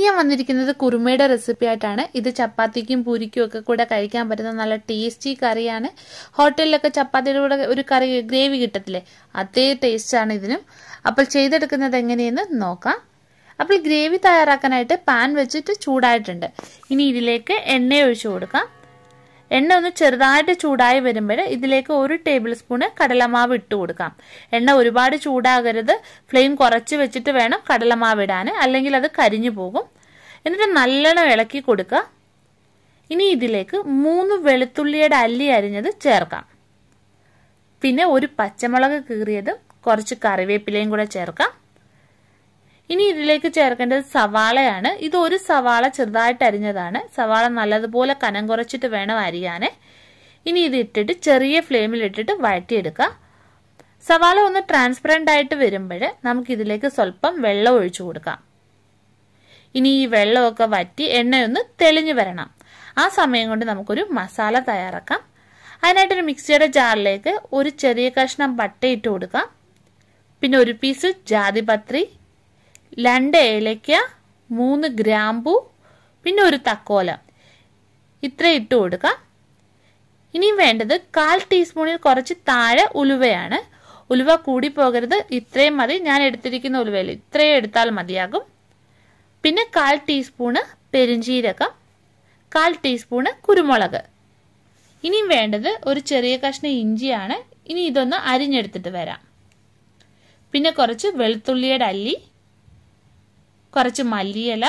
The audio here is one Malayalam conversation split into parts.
ഞാൻ വന്നിരിക്കുന്നത് കുറുമയുടെ റെസിപ്പി ആയിട്ടാണ് ഇത് ചപ്പാത്തിക്കും പൂരിക്കും ഒക്കെ കൂടെ കഴിക്കാൻ പറ്റുന്ന നല്ല ടേസ്റ്റി കറിയാണ് ഹോട്ടലിലൊക്കെ ചപ്പാത്തിയുടെ കൂടെ ഒരു കറി ഗ്രേവി കിട്ടത്തില്ലേ അതേ ടേസ്റ്റാണ് ഇതിനും അപ്പോൾ ചെയ്തെടുക്കുന്നത് എങ്ങനെയെന്ന് നോക്കാം അപ്പോൾ ഗ്രേവി തയ്യാറാക്കാനായിട്ട് പാൻ വെച്ചിട്ട് ചൂടായിട്ടുണ്ട് ഇനി ഇതിലേക്ക് എണ്ണ ഒഴിച്ചു കൊടുക്കാം എണ്ണ ഒന്ന് ചെറുതായിട്ട് ചൂടായി വരുമ്പോൾ ഇതിലേക്ക് ഒരു ടേബിൾ സ്പൂണ് കടലമാവ് ഇട്ട് കൊടുക്കാം എണ്ണ ഒരുപാട് ചൂടാകരുത് ഫ്ലെയിം കുറച്ച് വെച്ചിട്ട് വേണം കടലമാവ് ഇടാൻ അല്ലെങ്കിൽ അത് കരിഞ്ഞു പോകും എന്നിട്ട് നല്ലോണം ഇളക്കി കൊടുക്കുക ഇനി ഇതിലേക്ക് മൂന്ന് വെളുത്തുള്ളിയുടെ അല്ലി അരിഞ്ഞത് ചേർക്കാം പിന്നെ ഒരു പച്ചമുളക് കീറിയതും കുറച്ച് കറിവേപ്പിലയും കൂടെ ചേർക്കാം ഇനി ഇതിലേക്ക് ചേർക്കേണ്ടത് സവാളയാണ് ഇത് ഒരു സവാള ചെറുതായിട്ട് അരിഞ്ഞതാണ് സവാള നല്ലതുപോലെ കനം കുറച്ചിട്ട് വേണം അരിയാൻ ഇനി ഇത് ഇട്ടിട്ട് ചെറിയ ഫ്ലെയിമിൽ ഇട്ടിട്ട് വഴറ്റിയെടുക്കുക സവാള ഒന്ന് ട്രാൻസ്പെറൻ്റ് ആയിട്ട് വരുമ്പോൾ നമുക്ക് ഇതിലേക്ക് സ്വല്പം വെള്ളം ഒഴിച്ചു കൊടുക്കാം ഇനി ഈ വെള്ളമൊക്കെ വറ്റി എണ്ണയൊന്ന് തെളിഞ്ഞു വരണം ആ സമയം കൊണ്ട് നമുക്കൊരു മസാല തയ്യാറാക്കാം അതിനായിട്ടൊരു മിക്സിയുടെ ജാറിലേക്ക് ഒരു ചെറിയ കഷ്ണം പട്ട ഇട്ട് കൊടുക്കാം പിന്നെ ഒരു പീസ് ജാതിപത്രി രണ്ട് ഏലയ്ക്ക മൂന്ന് ഗ്രാമ്പു പിന്നെ ഒരു തക്കോലം ഇത്ര ഇട്ട് കൊടുക്കാം ഇനിയും വേണ്ടത് കാൽ ടീസ്പൂണിൽ കുറച്ച് താഴെ ഉലുവയാണ് ഉലുവ കൂടി പോകരുത് ഇത്രയും മതി ഞാൻ എടുത്തിരിക്കുന്ന ഉലുവയിൽ ഇത്രയും എടുത്താൽ മതിയാകും പിന്നെ കാൽ ടീസ്പൂണ് പെരിഞ്ചീരകം കാൽ ടീസ്പൂണ് കുരുമുളക് ഇനിയും വേണ്ടത് ഒരു ചെറിയ കഷ്ണം ഇഞ്ചിയാണ് ഇനി ഇതൊന്ന് അരിഞ്ഞെടുത്തിട്ട് വരാം പിന്നെ കുറച്ച് വെളുത്തുള്ളിയുടെ അല്ലി കുറച്ച് മല്ലിയില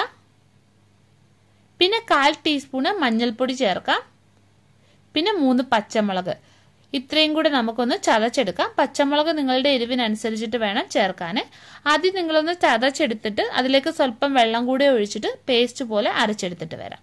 പിന്നെ കാൽ ടീസ്പൂണ് മഞ്ഞൾപ്പൊടി ചേർക്കാം പിന്നെ മൂന്ന് പച്ചമുളക് ഇത്രയും കൂടെ നമുക്കൊന്ന് ചതച്ചെടുക്കാം പച്ചമുളക് നിങ്ങളുടെ എരിവിനനുസരിച്ചിട്ട് വേണം ചേർക്കാൻ ആദ്യം നിങ്ങളൊന്ന് ചതച്ചെടുത്തിട്ട് അതിലേക്ക് സ്വല്പം വെള്ളം കൂടെ ഒഴിച്ചിട്ട് പേസ്റ്റ് പോലെ അരച്ചെടുത്തിട്ട് വരാം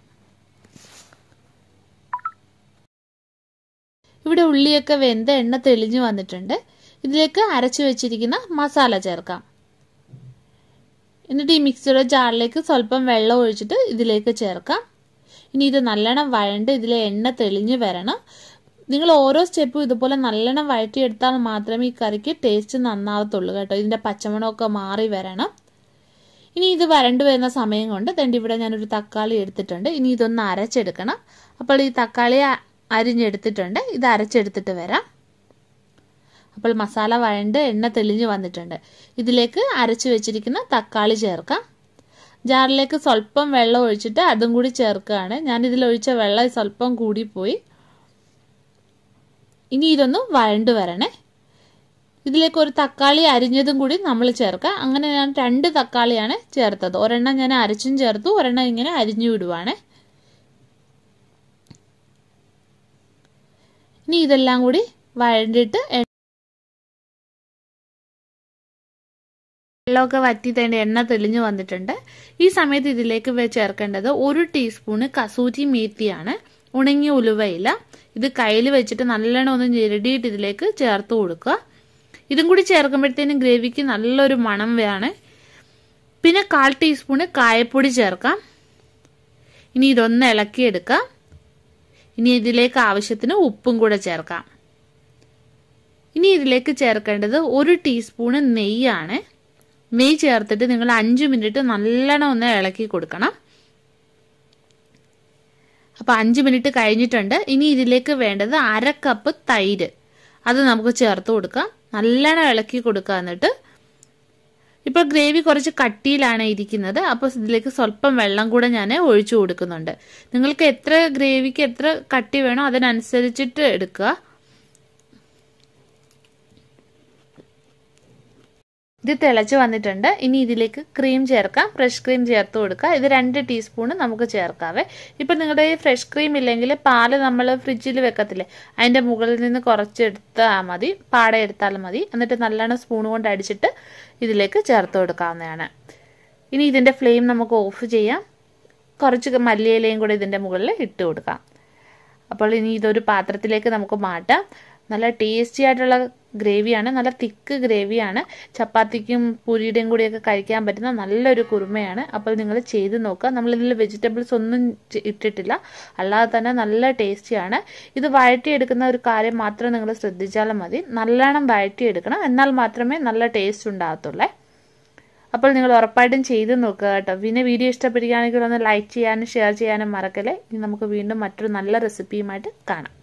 ഇവിടെ ഉള്ളിയൊക്കെ വെന്ത എണ്ണ തെളിഞ്ഞു വന്നിട്ടുണ്ട് ഇതിലേക്ക് അരച്ചു വെച്ചിരിക്കുന്ന മസാല ചേർക്കാം എന്നിട്ട് ഈ മിക്സിയുടെ ജാറിലേക്ക് സ്വല്പം വെള്ളം ഒഴിച്ചിട്ട് ഇതിലേക്ക് ചേർക്കാം ഇനി ഇത് നല്ലോണം വഴണ്ട് ഇതിലെ എണ്ണ തെളിഞ്ഞു വരണം നിങ്ങൾ ഓരോ സ്റ്റെപ്പും ഇതുപോലെ നല്ലോണം വഴറ്റിയെടുത്താൽ മാത്രമേ ഈ കറിക്ക് ടേസ്റ്റ് നന്നാവത്തുള്ളൂ കേട്ടോ ഇതിൻ്റെ പച്ചമണമൊക്കെ മാറി വരണം ഇനി ഇത് വരണ്ടു വരുന്ന സമയം കൊണ്ട് തണ്ട് ഇവിടെ ഞാനൊരു തക്കാളി എടുത്തിട്ടുണ്ട് ഇനി ഇതൊന്ന് അരച്ചെടുക്കണം അപ്പോൾ ഈ തക്കാളി അരിഞ്ഞെടുത്തിട്ടുണ്ട് ഇത് അരച്ചെടുത്തിട്ട് വരാം അപ്പോൾ മസാല വഴണ്ട് എണ്ണ തെളിഞ്ഞു വന്നിട്ടുണ്ട് ഇതിലേക്ക് അരച്ചു വെച്ചിരിക്കുന്ന തക്കാളി ചേർക്കാം ജാറിലേക്ക് സ്വല്പം വെള്ളം ഒഴിച്ചിട്ട് അതും കൂടി ചേർക്കുകയാണ് ഞാൻ ഇതിൽ ഒഴിച്ച വെള്ളം സ്വല്പം കൂടിപ്പോയി ഇനി ഇതൊന്ന് വഴണ്ട് വരണേ ഇതിലേക്ക് ഒരു തക്കാളി അരിഞ്ഞതും കൂടി നമ്മൾ ചേർക്കാം അങ്ങനെ ഞാൻ രണ്ട് തക്കാളിയാണ് ചേർത്തത് ഒരെണ്ണം ഞാൻ അരച്ചും ചേർത്തു ഒരെണ്ണം ഇങ്ങനെ അരിഞ്ഞു വിടുവാണ് ഇനി ഇതെല്ലാം കൂടി വഴണ്ടിട്ട് വെള്ളമൊക്കെ വറ്റി തേണ്ട എണ്ണ തെളിഞ്ഞു വന്നിട്ടുണ്ട് ഈ സമയത്ത് ഇതിലേക്ക് ചേർക്കേണ്ടത് ഒരു ടീസ്പൂണ് കസൂരി മേത്തിയാണ് ഉണങ്ങിയ ഉലുവയില ഇത് കയ്യിൽ വെച്ചിട്ട് നല്ലോണം ഒന്ന് ഞെരടിയിട്ട് ഇതിലേക്ക് ചേർത്ത് കൊടുക്കുക ഇതും കൂടി ചേർക്കുമ്പോഴത്തേനും ഗ്രേവിക്ക് നല്ലൊരു മണം വേണം പിന്നെ കാൽ ടീസ്പൂണ് കായപ്പൊടി ചേർക്കാം ഇനി ഇതൊന്ന് ഇളക്കിയെടുക്കാം ഇനി ഇതിലേക്ക് ആവശ്യത്തിന് ഉപ്പും കൂടെ ചേർക്കാം ഇനി ഇതിലേക്ക് ചേർക്കേണ്ടത് ഒരു ടീസ്പൂണ് നെയ്യാണ് നെയ്യ് ചേർത്തിട്ട് നിങ്ങൾ അഞ്ച് മിനിറ്റ് നല്ലോണം ഒന്ന് ഇളക്കി കൊടുക്കണം അപ്പോൾ അഞ്ച് മിനിറ്റ് കഴിഞ്ഞിട്ടുണ്ട് ഇനി ഇതിലേക്ക് വേണ്ടത് അര കപ്പ് തൈര് അത് നമുക്ക് ചേർത്ത് കൊടുക്കാം നല്ലോണം ഇളക്കി കൊടുക്കുക എന്നിട്ട് ഇപ്പോൾ ഗ്രേവി കുറച്ച് കട്ടിയിലാണ് ഇരിക്കുന്നത് അപ്പോൾ ഇതിലേക്ക് സ്വല്പം വെള്ളം കൂടെ ഞാൻ ഒഴിച്ചു കൊടുക്കുന്നുണ്ട് നിങ്ങൾക്ക് എത്ര ഗ്രേവിക്ക് എത്ര കട്ടി വേണോ അതിനനുസരിച്ചിട്ട് എടുക്കുക ഇത് തിളച്ച് വന്നിട്ടുണ്ട് ഇനി ഇതിലേക്ക് ക്രീം ചേർക്കാം ഫ്രഷ് ക്രീം ചേർത്ത് കൊടുക്കുക ഇത് രണ്ട് ടീസ്പൂണ് നമുക്ക് ചേർക്കാവേ ഇപ്പം നിങ്ങളുടെ ഈ ഫ്രഷ് ക്രീം ഇല്ലെങ്കിൽ പാല് നമ്മൾ ഫ്രിഡ്ജിൽ വെക്കത്തില്ലേ അതിൻ്റെ മുകളിൽ നിന്ന് കുറച്ചെടുത്താൽ മതി പാട എടുത്താൽ മതി എന്നിട്ട് നല്ലോണം സ്പൂൺ കൊണ്ട് അടിച്ചിട്ട് ഇതിലേക്ക് ചേർത്ത് കൊടുക്കാവുന്നതാണ് ഇനി ഇതിൻ്റെ ഫ്ലെയിം നമുക്ക് ഓഫ് ചെയ്യാം കുറച്ച് മല്ലിയിലയും കൂടെ ഇതിൻ്റെ മുകളിൽ ഇട്ട് കൊടുക്കാം അപ്പോൾ ഇനി ഇതൊരു പാത്രത്തിലേക്ക് നമുക്ക് മാറ്റാം നല്ല ടേസ്റ്റി ആയിട്ടുള്ള ഗ്രേവിയാണ് നല്ല തിക്ക് ഗ്രേവിയാണ് ചപ്പാത്തിക്കും പൂരിയുടെയും കൂടിയൊക്കെ കഴിക്കാൻ പറ്റുന്ന നല്ലൊരു കുറുമയാണ് അപ്പോൾ നിങ്ങൾ ചെയ്ത് നോക്കുക നമ്മളിതിൽ വെജിറ്റബിൾസ് ഒന്നും ഇട്ടിട്ടില്ല അല്ലാതെ തന്നെ നല്ല ടേസ്റ്റിയാണ് ഇത് വഴറ്റിയെടുക്കുന്ന ഒരു കാര്യം മാത്രം നിങ്ങൾ ശ്രദ്ധിച്ചാലും മതി നല്ലോണം വഴറ്റിയെടുക്കണം എന്നാൽ മാത്രമേ നല്ല ടേസ്റ്റ് ഉണ്ടാകത്തുള്ളേ അപ്പോൾ നിങ്ങൾ ഉറപ്പായിട്ടും ചെയ്ത് നോക്കുക കേട്ടോ പിന്നെ വീഡിയോ ഇഷ്ടപ്പെടുകയാണെങ്കിൽ ഒന്ന് ലൈക്ക് ചെയ്യാനും ഷെയർ ചെയ്യാനും മറക്കല്ലേ ഇനി നമുക്ക് വീണ്ടും മറ്റൊരു നല്ല റെസിപ്പിയുമായിട്ട് കാണാം